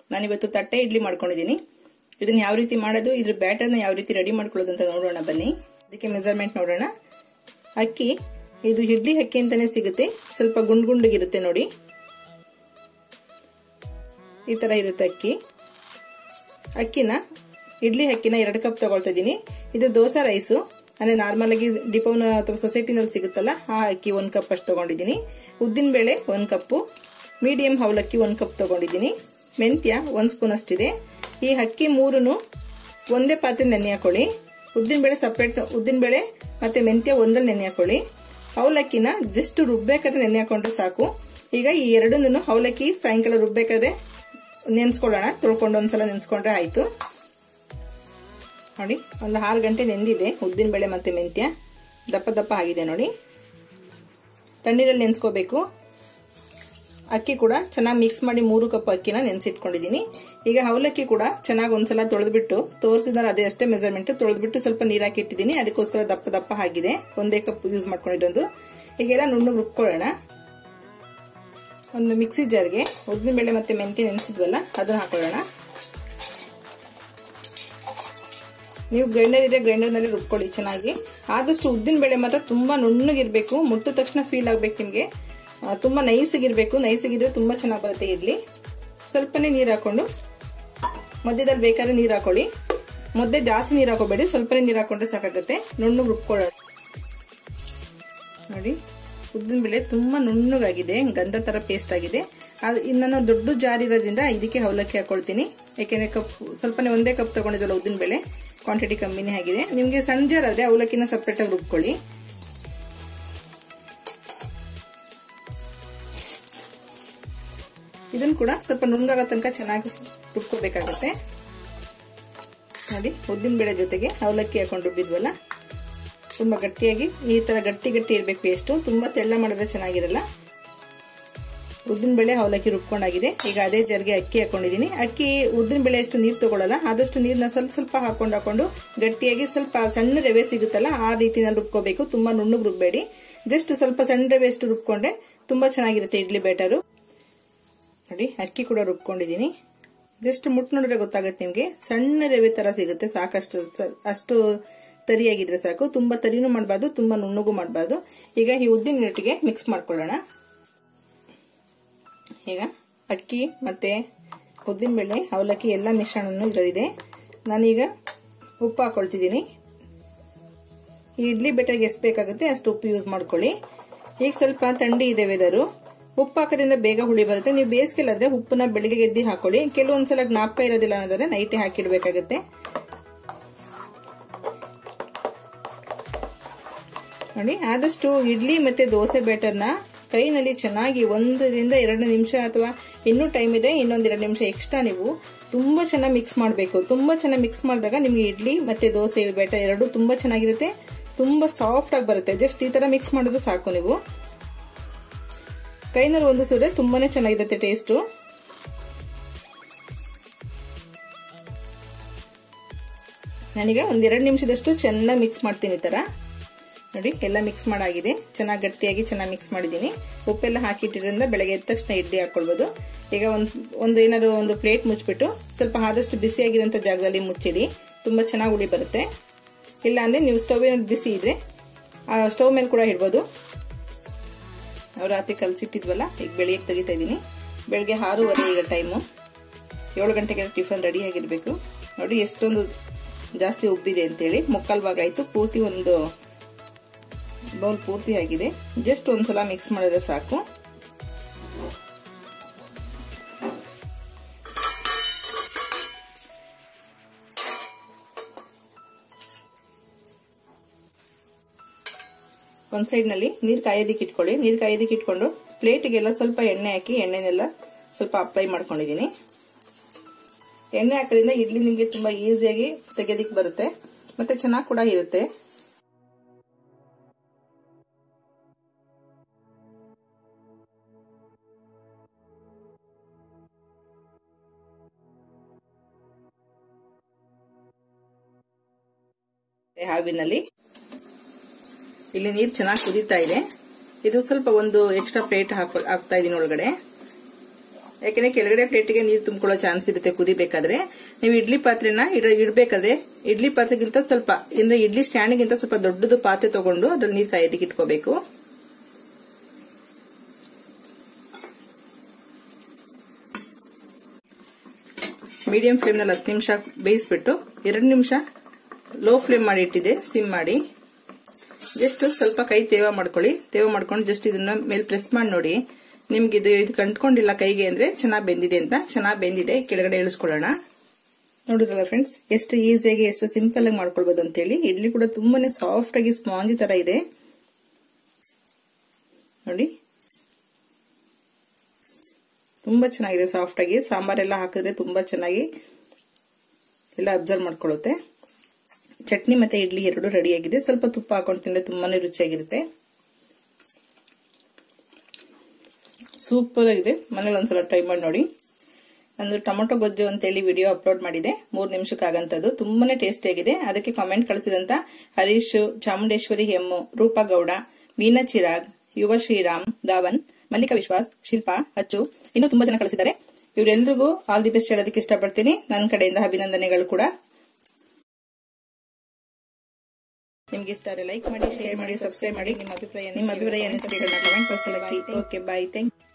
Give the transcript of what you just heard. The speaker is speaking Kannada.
ನಾನಿವತ್ತು ತಟ್ಟೆ ಇಡ್ಲಿ ಮಾಡ್ಕೊಂಡಿದ್ದೀನಿ ಇದನ್ನ ಯಾವ ರೀತಿ ಮಾಡೋದು ಇದ್ರ ಬ್ಯಾಟರ್ನ ಯಾವ ರೀತಿ ರೆಡಿ ಮಾಡ್ಕೊಳ್ಳೋದು ಅಂತ ನೋಡೋಣ ಬನ್ನಿ ಅದಕ್ಕೆ ಮೆಜರ್ಮೆಂಟ್ ನೋಡೋಣ ಅಕ್ಕಿ ಇದು ಇಡ್ಲಿ ಅಕ್ಕಿ ಅಂತಾನೆ ಸಿಗುತ್ತೆ ಸ್ವಲ್ಪ ಗುಂಡ್ ಗುಂಡಿಗಿರುತ್ತೆ ನೋಡಿ ಈ ತರ ಇರುತ್ತೆ ಅಕ್ಕಿ ಅಕ್ಕಿನ ಇಡ್ಲಿ ಅಕ್ಕಿನ ಎರಡು ಕಪ್ ತಗೊಳ್ತಾ ಇದೀನಿ ಇದು ದೋಸಾ ರೈಸು ಅಂದ್ರೆ ನಾರ್ಮಲ್ ಆಗಿ ಡಿಪೋನ ಅಥವಾ ಸೊಸೈಟಿನಲ್ಲಿ ಸಿಗುತ್ತಲ್ಲ ಆ ಅಕ್ಕಿ ಒಂದ್ ಕಪ್ ಅಷ್ಟು ತಗೊಂಡಿದ್ದೀನಿ ಉದ್ದಿನ ಬೇಳೆ ಒಂದ್ ಕಪ್ಪು ಮೀಡಿಯಂ ಅವಲಕ್ಕಿ ಒಂದ್ ಕಪ್ ತಗೊಂಡಿದ್ದೀನಿ ಮೆಂತ್ಯ ಒಂದ್ ಸ್ಪೂನ್ ಅಷ್ಟಿದೆ ಈ ಅಕ್ಕಿ ಮೂರನ್ನು ಒಂದೇ ಪಾತ್ರೆ ನೆನೆ ಹಾಕೊಳ್ಳಿ ಉದ್ದಿನ ಬೇಳೆ ಸಪ್ರೇಟ್ ಉದ್ದಿನ ಬೇಳೆ ಮತ್ತೆ ಮೆಂತ್ಯ ಒಂದಲ್ಲಿ ನೆನೆ ಹಾಕೊಳ್ಳಿ ಅವಲಕ್ಕಿನ ಜಸ್ಟ್ ರುಬ್ಬೇಕಾದ್ರೆ ನೆನೆ ಹಾಕೊಂಡ್ರೆ ಸಾಕು ಈಗ ಈ ಎರಡನ್ನೂ ಅವಲಕ್ಕಿ ಸಾಯಂಕಾಲ ರುಬ್ಬೇಕಾದ್ರೆ ನೆನ್ಸ್ಕೊಳ್ಳೋಣ ತೊಳ್ಕೊಂಡು ಒಂದ್ಸಲ ನೆನ್ಸ್ಕೊಂಡ್ರೆ ಆಯ್ತು ನೋಡಿ ಒಂದು ಆರು ಗಂಟೆ ನೆಂದಿದೆ ಉದ್ದಿನ ಬೇಳೆ ಮತ್ತೆ ಮೆಂತ್ಯ ದಪ್ಪ ದಪ್ಪ ಆಗಿದೆ ನೋಡಿ ತಣ್ಣೀರಲ್ಲಿ ನೆನ್ಸ್ಕೋಬೇಕು ಅಕ್ಕಿ ಕೂಡ ಚೆನ್ನಾಗಿ ಮಿಕ್ಸ್ ಮಾಡಿ ಮೂರು ಕಪ್ ಅಕ್ಕಿನ ನೆನ್ಸಿಟ್ಕೊಂಡಿದ್ದೀನಿ ಈಗ ಅವಲಕ್ಕಿ ಕೂಡ ಚೆನ್ನಾಗಿ ಒಂದ್ಸಲ ತೊಳೆದ್ಬಿಟ್ಟು ತೋರಿಸಿದ್ರೆ ಅದೇ ಅಷ್ಟೇ ಮೆಜರ್ಮೆಂಟ್ ತೊಳೆದ್ಬಿಟ್ಟು ಸ್ವಲ್ಪ ನೀರ್ ಹಾಕಿಟ್ಟಿದ್ದೀನಿ ಅದಕ್ಕೋಸ್ಕರ ದಪ್ಪ ದಪ್ಪ ಆಗಿದೆ ಒಂದೇ ಕಪ್ ಯೂಸ್ ಮಾಡ್ಕೊಂಡಿರೋದು ಈಗೆಲ್ಲ ನುಣ್ಣಗೆ ರುಬ್ಕೊಳ್ಳೋಣ ಒಂದು ಮಿಕ್ಸಿ ಜಾರ್ಗೆ ಉದ್ದಿನ ಬೇಳೆ ಮತ್ತೆ ಮೆಂತ್ಯ ನೆನೆಸಿದ್ವಲ್ಲ ಅದನ್ನ ಹಾಕೊಳ್ಳೋಣ ನೀವು ಗ್ರೈಂಡರ್ ಇದೆ ಗ್ರೈಂಡರ್ನಲ್ಲಿ ರುಬ್ಕೊಳ್ಳಿ ಚೆನ್ನಾಗಿ ಆದಷ್ಟು ಉದ್ದಿನ ಬೇಳೆ ಮಾತ್ರ ತುಂಬಾ ನುಣ್ಣಗಿರ್ಬೇಕು ಮುಟ್ಟಿದ ತಕ್ಷಣ ಫೀಲ್ ಆಗ್ಬೇಕು ನಿಮ್ಗೆ ತುಂಬಾ ನೈಸಿಗಿರ್ಬೇಕು ನೈಸಿಗಿದ್ರೆ ತುಂಬಾ ಚೆನ್ನಾಗಿ ಬರುತ್ತೆ ಇಡ್ಲಿ ಸ್ವಲ್ಪನೇ ನೀರು ಹಾಕೊಂಡು ಮಧ್ಯದಲ್ಲಿ ಬೇಕಾದ್ರೆ ನೀರು ಹಾಕೊಳ್ಳಿ ಮುದ್ದೆ ಜಾಸ್ತಿ ನೀರು ಹಾಕೋಬೇಡಿ ಸ್ವಲ್ಪನೇ ನೀರು ಹಾಕೊಂಡ್ರೆ ಸಾಕಾಗುತ್ತೆ ನುಣ್ಣಗೆ ರುಬ್ಕೊಳ್ಳೋಣ ನೋಡಿ ಉದ್ದಿನ ಬೇಳೆ ತುಂಬಾ ನುಣ್ಣಗಾಗಿದೆ ಗಂಧ ತರ ಪೇಸ್ಟ್ ಆಗಿದೆ ನಾನು ದೊಡ್ಡ ಜಾರ್ ಇರೋದ್ರಿಂದ ಇದಕ್ಕೆ ಅವಲಕ್ಕಿ ಹಾಕೊಳ್ತೀನಿ ಯಾಕೆಂದ್ರೆ ಕಪ್ ಸ್ವಲ್ಪನೇ ಒಂದೇ ಕಪ್ ತಗೊಂಡಿದ್ವಲ್ಲ ಉದ್ದಿನ ಬೇಳೆ ಕ್ವಾಂಟಿಟಿ ಕಮ್ಮಿನೇ ಆಗಿದೆ ನಿಮ್ಗೆ ಸಣ್ಣ ಜಾರ್ ಆದ್ರೆ ಅವಲಕ್ಕಿನ ಸಪ್ರೇಟ್ ಆಗಿ ರುಬ್ಕೊಳ್ಳಿ ಇದನ್ನ ಕೂಡ ಸ್ವಲ್ಪ ನುಣ್ಣಗಾಗೋ ತನಕ ಚೆನ್ನಾಗಿ ರುಬ್ಕೋಬೇಕಾಗತ್ತೆ ನೋಡಿ ಉದ್ದಿನ ಬೇಳೆ ಜೊತೆಗೆ ಅವಲಕ್ಕಿ ಹಾಕೊಂಡು ರುಬ್ಬಿದ್ವಲ್ಲ ತುಂಬಾ ಗಟ್ಟಿಯಾಗಿ ಈ ತರ ಗಟ್ಟಿ ಗಟ್ಟಿ ಇರ್ಬೇಕು ಪೇಸ್ಟು ತುಂಬಾ ತೆಳ್ಳ ಮಾಡಿದ್ರೆ ಚೆನ್ನಾಗಿರಲ್ಲ ಉದ್ದಿನ ಬೇಳೆ ಅವಲಕ್ಕಿ ರುಬ್ಕೊಂಡಾಗಿದೆ ಈಗ ಅದೇ ಜರ್ಗೆ ಅಕ್ಕಿ ಹಾಕೊಂಡಿದ್ದೀನಿ ಅಕ್ಕಿ ಉದ್ದಿನ ಬೇಳೆ ಅಷ್ಟು ನೀರು ತಗೊಳ್ಳಲ್ಲ ಆದಷ್ಟು ನೀರ್ನ ಸ್ವಲ್ಪ ಸ್ವಲ್ಪ ಹಾಕೊಂಡು ಹಾಕೊಂಡು ಗಟ್ಟಿಯಾಗಿ ಸ್ವಲ್ಪ ಸಣ್ಣ ರವೆ ಸಿಗುತ್ತಲ್ಲ ಆ ರೀತಿನಲ್ಲಿ ರುಬ್ಕೋಬೇಕು ತುಂಬಾ ನುಣ್ಣಗೆ ರುಬ್ಬೇಡಿ ಜಸ್ಟ್ ಸ್ವಲ್ಪ ಸಣ್ಣ ರವೆ ಅಷ್ಟು ರುಬ್ಕೊಂಡ್ರೆ ತುಂಬಾ ಚೆನ್ನಾಗಿರುತ್ತೆ ಇಡ್ಲಿ ಬ್ಯಾಟರು ನೋಡಿ ಅಕ್ಕಿ ಕೂಡ ರುಬ್ಕೊಂಡಿದ್ದೀನಿ ಜಸ್ಟ್ ಮುಟ್ ನೋಡಿದ್ರೆ ಗೊತ್ತಾಗುತ್ತೆ ನಿಮ್ಗೆ ಸಣ್ಣ ರವೆ ತರ ಸಿಗುತ್ತೆ ಸಾಕಷ್ಟು ಅಷ್ಟು ತರಿಯಾಗಿದ್ರೆ ಸಾಕು ತುಂಬಾ ತರಿನೂ ಮಾಡಬಾರ್ದು ತುಂಬಾ ನುಣ್ಣಗೂ ಮಾಡಬಾರ್ದು ಈಗ ಈ ಉದ್ದಿನ ಹಿಟ್ಟಿಗೆ ಮಿಕ್ಸ್ ಮಾಡ್ಕೊಳ್ಳೋಣ ಈಗ ಅಕ್ಕಿ ಮತ್ತೆ ಉದ್ದಿನ ಬೇಳೆ ಅವಲಕ್ಕಿ ಎಲ್ಲ ಮಿಶ್ರಣನೂ ಇದರಲ್ಲಿದೆ ನಾನೀಗ ಉಪ್ಪು ಹಾಕೊಳ್ತಿದ್ದೀನಿ ಈ ಇಡ್ಲಿ ಬೆಟರ್ಗೆ ಎಷ್ಟು ಬೇಕಾಗುತ್ತೆ ಅಷ್ಟು ಉಪ್ಪು ಯೂಸ್ ಮಾಡ್ಕೊಳ್ಳಿ ಈಗ ಸ್ವಲ್ಪ ಥಂಡಿ ಇದೆ ವೆದರು ಉಪ್ಪು ಹಾಕೋದ್ರಿಂದ ಬೇಗ ಹುಳಿ ಬರುತ್ತೆ ನೀವು ಬೇಸಿಗೆಲಾದ್ರೆ ಉಪ್ಪನ್ನ ಬೆಳಿಗ್ಗೆ ಎದ್ದಿ ಹಾಕೊಳ್ಳಿ ಕೆಲವೊಂದ್ಸಲ ಜ್ಞಾಪಕ ಇರೋದಿಲ್ಲ ಅನ್ನೋದ್ರೆ ನೈಟೇ ಹಾಕಿಡ್ಬೇಕಾಗುತ್ತೆ ನೋಡಿ ಆದಷ್ಟು ಇಡ್ಲಿ ಮತ್ತೆ ದೋಸೆ ಬ್ಯಾಟರ್ನ ಕೈನಲ್ಲಿ ಚೆನ್ನಾಗಿ ಒಂದರಿಂದ ಎರಡು ನಿಮಿಷ ಅಥವಾ ಇನ್ನೂ ಟೈಮ್ ಇದೆ ಇನ್ನೊಂದ್ ಎರಡು ನಿಮಿಷ ಎಕ್ಸ್ಟ್ರಾ ನೀವು ತುಂಬಾ ಚೆನ್ನಾಗಿ ಮಿಕ್ಸ್ ಮಾಡಬೇಕು ತುಂಬಾ ಚೆನ್ನಾಗಿ ಮಿಕ್ಸ್ ಮಾಡಿದಾಗ ನಿಮ್ಗೆ ಇಡ್ಲಿ ಮತ್ತೆ ದೋಸೆ ಬ್ಯಾಟರ್ ಎರಡು ತುಂಬಾ ಚೆನ್ನಾಗಿರುತ್ತೆ ತುಂಬಾ ಸಾಫ್ಟ್ ಆಗಿ ಬರುತ್ತೆ ಜಸ್ಟ್ ಈ ತರ ಮಿಕ್ಸ್ ಮಾಡಿದ್ರೆ ಸಾಕು ನೀವು ಕೈನಲ್ಲಿ ಒಂದು ಸೂರೆ ತುಂಬಾನೇ ಚೆನ್ನಾಗಿರುತ್ತೆ ಟೇಸ್ಟು ನಾನೀಗ ಒಂದೆರಡು ನಿಮಿಷದಷ್ಟು ಚೆನ್ನಾಗಿ ಮಿಕ್ಸ್ ಮಾಡ್ತೀನಿ ಈ ತರ ನೋಡಿ ಎಲ್ಲ ಮಿಕ್ಸ್ ಮಾಡಾಗಿದೆ ಚೆನ್ನಾಗಿ ಗಟ್ಟಿಯಾಗಿ ಚೆನ್ನಾಗಿ ಮಿಕ್ಸ್ ಮಾಡಿದ್ದೀನಿ ಉಪ್ಪೆಲ್ಲ ಹಾಕಿಟ್ಟಿದ್ರಿಂದ ಬೆಳಗ್ಗೆ ಎದ್ದ ತಕ್ಷಣ ಇಡ್ಲಿ ಹಾಕೊಳ್ಬೋದು ಈಗ ಒಂದು ಒಂದು ಏನಾದ್ರು ಒಂದು ಪ್ಲೇಟ್ ಮುಚ್ಚಿಬಿಟ್ಟು ಸ್ವಲ್ಪ ಆದಷ್ಟು ಬಿಸಿಯಾಗಿರೋಂಥ ಜಾಗದಲ್ಲಿ ಮುಚ್ಚಿಡಿ ತುಂಬ ಚೆನ್ನಾಗಿ ಉಳಿ ಬರುತ್ತೆ ಇಲ್ಲ ಅಂದರೆ ನೀವು ಸ್ಟವ್ ಏನಾದ್ರು ಬಿಸಿ ಇದ್ರೆ ಆ ಸ್ಟವ್ ಮೇಲೆ ಕೂಡ ಇಡ್ಬೋದು ನಾವು ರಾತ್ರಿ ಕಲಸಿಟ್ಟಿದ್ವಲ್ಲ ಈಗ ಬೆಳಿಗ್ಗೆ ತೆಗಿತಾ ಇದ್ದೀನಿ ಬೆಳಗ್ಗೆ ಆರೂವರೆ ಈಗ ಟೈಮು ಏಳು ಗಂಟೆಗೆ ಟಿಫನ್ ರೆಡಿ ಆಗಿರಬೇಕು ನೋಡಿ ಎಷ್ಟೊಂದು ಜಾಸ್ತಿ ಉಬ್ಬಿದೆ ಅಂತೇಳಿ ಮುಕ್ಕಾಲು ಭಾಗ ಆಯಿತು ಪೂರ್ತಿ ಒಂದು ಬೌಲ್ ಪೂರ್ತಿ ಆಗಿದೆ ಜಸ್ಟ್ ಒಂದ್ಸಲ ಮಿಕ್ಸ್ ಮಾಡಿದ್ರೆ ಸಾಕು ಒಂದ್ ಸೈಡ್ ನಲ್ಲಿ ನೀರ್ ಕಾಯೋದಿಕ್ಕೆ ಇಟ್ಕೊಳ್ಳಿ ನೀರ್ ಕಾಯೋದಿಕ್ಕೆ ಇಟ್ಕೊಂಡು ಪ್ಲೇಟ್ಗೆಲ್ಲ ಸ್ವಲ್ಪ ಎಣ್ಣೆ ಹಾಕಿ ಎಣ್ಣೆನೆಲ್ಲ ಸ್ವಲ್ಪ ಅಪ್ಲೈ ಮಾಡ್ಕೊಂಡಿದೀನಿ ಎಣ್ಣೆ ಹಾಕೋದ್ರಿಂದ ಇಡ್ಲಿ ನಿಮ್ಗೆ ತುಂಬಾ ಈಸಿಯಾಗಿ ತೆಗೆಯೋದಿಕ್ ಬರುತ್ತೆ ಮತ್ತೆ ಚೆನ್ನಾಗಿ ಕೂಡ ಇರುತ್ತೆ ಹಾವಿನಲ್ಲಿ ಇಲ್ಲಿ ನೀರು ಚೆನ್ನಾಗಿ ಕುದೀತಾ ಇದೆ ಇದು ಸ್ವಲ್ಪ ಒಂದು ಎಕ್ಸ್ಟ್ರಾ ಪ್ಲೇಟ್ ಹಾಕೊ ಹಾಕ್ತಾ ಇದೀನಿ ಒಳಗಡೆ ಯಾಕಂದ್ರೆ ಕೆಳಗಡೆ ಪ್ಲೇಟಿಗೆ ನೀರು ತುಂಬಿಕೊಳ್ಳೋ ಚಾನ್ಸ್ ಇರುತ್ತೆ ಕುದಿಬೇಕಾದ್ರೆ ನೀವು ಇಡ್ಲಿ ಪಾತ್ರೆನ ಇಡ ಇಡಬೇಕಾದ್ರೆ ಇಡ್ಲಿ ಪಾತ್ರೆಗಿಂತ ಸ್ವಲ್ಪ ಅಂದ್ರೆ ಇಡ್ಲಿ ಸ್ಟ್ಯಾಂಡ್ಗಿಂತ ಸ್ವಲ್ಪ ದೊಡ್ಡದು ಪಾತ್ರೆ ತಗೊಂಡು ಅದ್ರಲ್ಲಿ ನೀರು ಕಾಯೋದಕ್ಕೆ ಇಟ್ಕೋಬೇಕು ಮೀಡಿಯಂ ಫ್ಲೇಮ್ನಲ್ಲಿ ಹತ್ತು ನಿಮಿಷ ಬೇಯಿಸ್ಬಿಟ್ಟು ಎರಡು ನಿಮಿಷ ಲೋ ಫ್ಲೇಮ್ ಮಾಡಿ ಇಟ್ಟಿದೆ ಸಿಮ್ ಮಾಡಿ ಜಸ್ಟ್ ಸ್ವಲ್ಪ ಕೈ ತೇವ ಮಾಡ್ಕೊಳ್ಳಿ ತೇವ ಮಾಡ್ಕೊಂಡು ಜಸ್ಟ್ ಇದನ್ನ ಮೇಲೆ ಪ್ರೆಸ್ ಮಾಡಿ ನೋಡಿ ನಿಮ್ಗೆ ಇದು ಇದು ಕಂಟ್ಕೊಂಡಿಲ್ಲ ಕೈಗೆ ಅಂದ್ರೆ ಚೆನ್ನಾಗಿ ಬೆಂದಿದೆ ಅಂತ ಚೆನ್ನಾಗಿ ಬೆಂದಿದೆ ಕೆಳಗಡೆ ಇಳಿಸ್ಕೊಳ್ಳೋಣ ನೋಡಿದ್ರಲ್ಲ ಫ್ರೆಂಡ್ಸ್ ಎಷ್ಟು ಈಸಿಯಾಗಿ ಎಷ್ಟು ಸಿಂಪಲ್ ಆಗಿ ಮಾಡ್ಕೊಳ್ಬೋದು ಅಂತೇಳಿ ಇಡ್ಲಿ ಕೂಡ ತುಂಬಾನೇ ಸಾಫ್ಟ್ ಆಗಿ ಸ್ಪಾಂಜಿ ತರ ಇದೆ ನೋಡಿ ತುಂಬಾ ಚೆನ್ನಾಗಿದೆ ಸಾಫ್ಟ್ ಆಗಿ ಸಾಂಬಾರೆಲ್ಲ ಹಾಕಿದ್ರೆ ತುಂಬಾ ಚೆನ್ನಾಗಿ ಎಲ್ಲ ಅಬ್ಸರ್ವ್ ಮಾಡ್ಕೊಳ್ಳುತ್ತೆ ಚಟ್ನಿ ಮತ್ತೆ ಇಡ್ಲಿ ಎರಡು ರೆಡಿ ಆಗಿದೆ ಸ್ವಲ್ಪ ತುಪ್ಪ ಹಾಕೊಂಡು ತಿಂದ್ರೆ ತುಂಬಾನೇ ರುಚಿಯಾಗಿರುತ್ತೆ ಸೂಪರ್ ಆಗಿದೆ ಮನೇಲಿ ಒಂದ್ಸಲ ಟ್ರೈ ಮಾಡಿ ನೋಡಿ ಒಂದು ಟೊಮೊಟೊ ಗೊಜ್ಜು ಅಂತೇಳಿ ವಿಡಿಯೋ ಅಪ್ಲೋಡ್ ಮಾಡಿದೆ ಮೂರು ನಿಮಿಷಕ್ಕಾಗಂತದ್ದು ತುಂಬಾನೇ ಟೇಸ್ಟಿ ಆಗಿದೆ ಅದಕ್ಕೆ ಕಾಮೆಂಟ್ ಕಳಿಸಿದಂತ ಹರೀಶ್ ಚಾಮುಂಡೇಶ್ವರಿ ಹೆಮ್ಮು ರೂಪಾ ಗೌಡ ಮೀನಾ ಚಿರಾಗ್ ಯುವ ಶ್ರೀರಾಮ್ ಧಾವನ್ ಮಲ್ಲಿಕಾ ವಿಶ್ವಾಸ್ ಶಿಲ್ಪಾ ಅಚ್ಚು ಇನ್ನೂ ತುಂಬಾ ಜನ ಕಳಿಸಿದ್ದಾರೆ ಇವರೆಲ್ಲರಿಗೂ ಆಲ್ ದಿ ಬೆಸ್ಟ್ ಹೇಳೋದಕ್ಕೆ ಇಷ್ಟಪಡ್ತೀನಿ ನನ್ನ ಕಡೆಯಿಂದ ಅಭಿನಂದನೆಗಳು ಕೂಡ ನಿಮ್ಗೆ ಇಷ್ಟ ಲೈಕ್ ಮಾಡಿ ಶೇರ್ ಮಾಡಿ ಸಬ್ಸ್ಕ್ರೈಬ್ ಮಾಡಿ ನಿಮ್ಮ ಅಭಿಪ್ರಾಯ ನಿಮ್ಮ ಅಭಿಪ್ರಾಯ ಅನಿಸಿಕೆಗಳನ್ನ ಕಮೆಂಟ್ ಬಾಕ್ಸ್ ಅಲ್ಲಿ ಓಕೆ ಬಾಯ್ ಥ್ಯಾಂಕ್